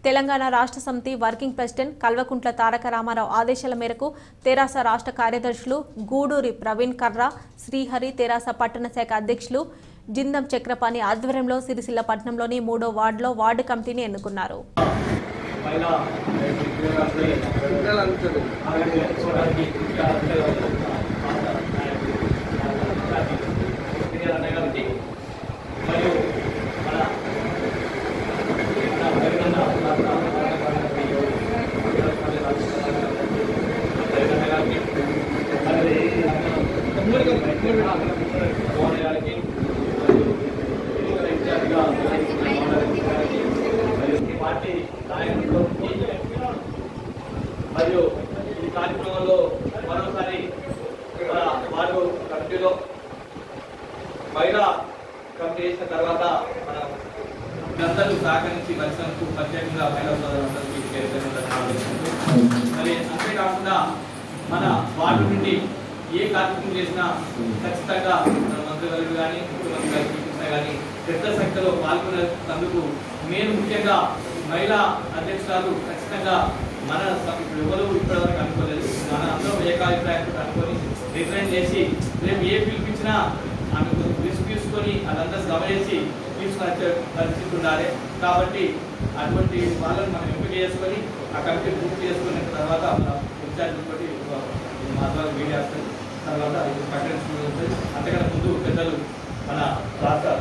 Telangana Rashtra Samithi working president Kalvakuntla Taraka Rama Rao ఆదేశాల మేరకు తెరాస రాష్ట్ర కార్యదర్శులు గూడూరి ప్రవీణ్ కర్రా శ్రీహరి తెరాస పట్టణ శాఖ అధ్యక్షులు జిందం చక్రపాణి ఆధ్వర్యంలో సిరిసిల్ల పట్టణంలోని మూడో వార్డులో వార్డు కమిటీని ఎన్నుకున్నారు మహిళా చూడడానికి గారికి మరియు మన గారికి పార్టీ నాయకులు మరియు ఈ కార్యక్రమంలో మరోసారి మన వార్డు కమిటీలో మహిళా కమిటీ చేసిన తర్వాత మన అందరూ సహకరించి వచ్చినందుకు ప్రత్యేకంగా మహిళా సోదరులందరికీ పేరు పేరున ధన్యవాదాలు. మరి అంతేకాకుండా మన వార్డు నుండి ఏ కార్యక్రమం చేసినా ఖచ్చితంగా మన మంత్రివర్యులు కానీ ముఖ్యమంత్రి గారు చూపించినా కానీ పెద్ద సంఖ్యలో పాల్గొనేందుకు నేను ముఖ్యంగా మహిళా అధ్యక్షురాలు ఖచ్చితంగా మన స- ఇప్పుడు ఎవరు ఇప్పటివరకు అనుకోలేదు మన అందరం ఏకాభిప్రాయంతో అనుకొని రిజైన్ చేసి రేపు ఏ పిలిపించినా ఆమె రిస్క్ తీసుకొని అదంతా గమనించి తీసుకుని వచ్చే పరిస్థితి ఉండాలి కాబట్టి అటువంటి వాళ్ళని మనం ఎంపిక చేసుకొని ఆ కమిటీ పూర్తి చేసుకున్న తర్వాత మన ఇన్ఛార్జ్ తోటి మా ద్వారా మీడియా వస్తుంది తర్వాత ఇది ప్రకటించడం ఉంటుంది అంతకన్నా ముందు పెద్దలు మన రాష్ట్ర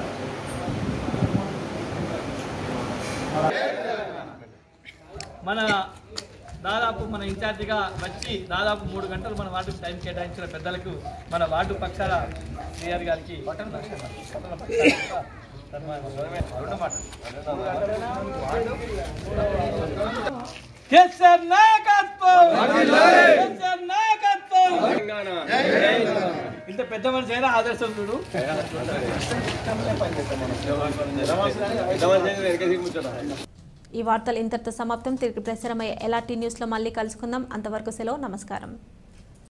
మన దాదాపు మన ఇన్ఛార్జిగా వచ్చి దాదాపు మూడు గంటలు మన వార్డు టైం కేటాయించిన పెద్దలకు మన వార్డు పక్షాల సిఆర్ గారికి కేసీఆర్ నాయకత్వం కేసీఆర్ నాయకత్వం ఇంత పెద్ద మనిషి అయినా ఆదర్శం చూడు ఈ వార్తలు ఇంతటితో సమాప్తం తిరిగి ప్రసారమయ్యే ఎలాంటి న్యూస్లో మళ్ళీ కలుసుకుందాం అంతవరకు సెలవు నమస్కారం